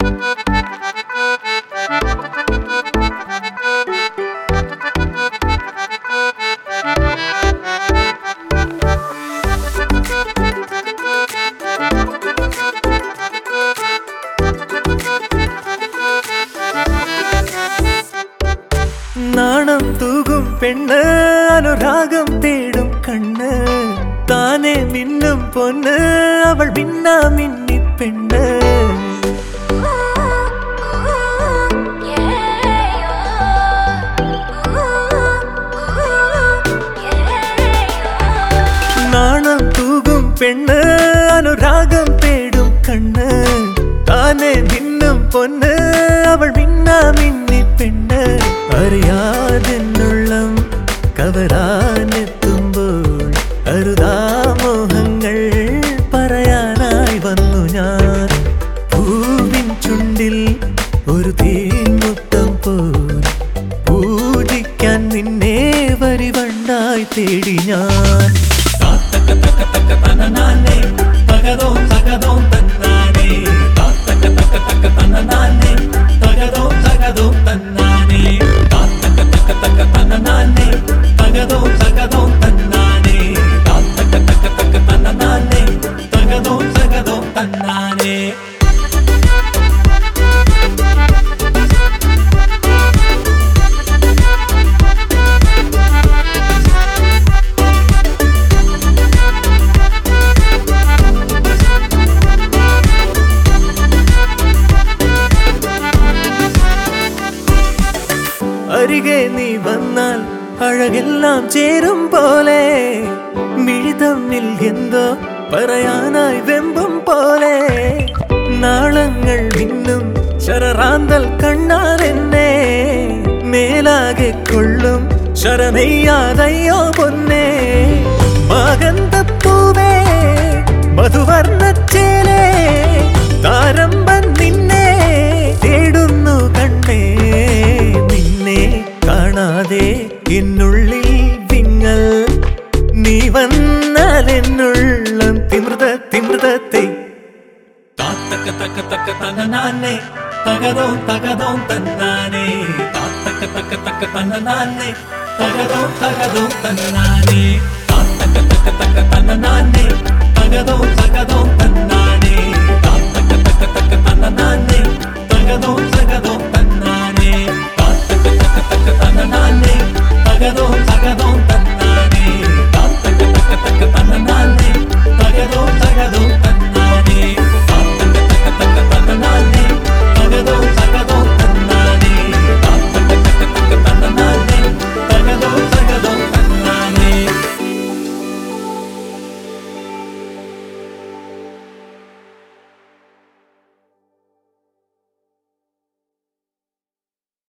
നാണം തൂകും പെണ്ണ് അനുരാഗം തേടും കണ്ണ് താനെ മിന്നും പൊന്ന് അവൾ മിന്നാ മിന്നി പെണ്ണ് നാണം തൂകും പെണ്ണ് അനുരാഗം തേടും കണ്ണ് താനെ മിന്നും പൊന്ന് അവൾ മിന്നാ മിന്നി പെണ്ണ് അറിയാതെന്നുള്ളം കവരാനെത്തുമ്പോൾ അരുതാമോഹങ്ങൾ പറയാനായി വന്നു ഞാൻ പൂവിൻ ചുണ്ടിൽ ഒരു തീമുത്തം പോൽ പൂജിക്കാൻ നിന്നെ വരിവണ്ടായി തേടി ഞാൻ അരികെ നീ വന്നാൽ അഴകെല്ലാം ചേരും പോലെ മിഴി തമ്മിൽ എന്തോ പറയാനായി വെമ്പും പോലെ നാളങ്ങൾ മിന്നും ശരറാന്തൽ കണ്ണാൽ എന്നെ മേലാകെ കൊള്ളും ശരമെയ്യാതയ്യോ പൊന്നേ മകന്തപ്പൂവേ മധുവർണ്ണച്ചേലേ താരമ്പൻ നിന്നെ തേടുന്നു കണ്ണേ നിന്നെ കാണാതെ എന്നുള്ളിൽ വിങ്ങൽ നീ വന്നാൽ എന്നുള്ളം തിമൃത തിമൃതത്തെ താത്തക്ക തക്ക തക്ക തന്നനാനെ തകതോം തകതോം തന്നാനെ താത്തക്ക തക്ക തക്ക തന്നനാനെ തകതോം തകതോം തന്നാനെ താത്തക്ക തക്ക തക്ക തന്നനാനെ തകതോം തകതോം തന്നാനെ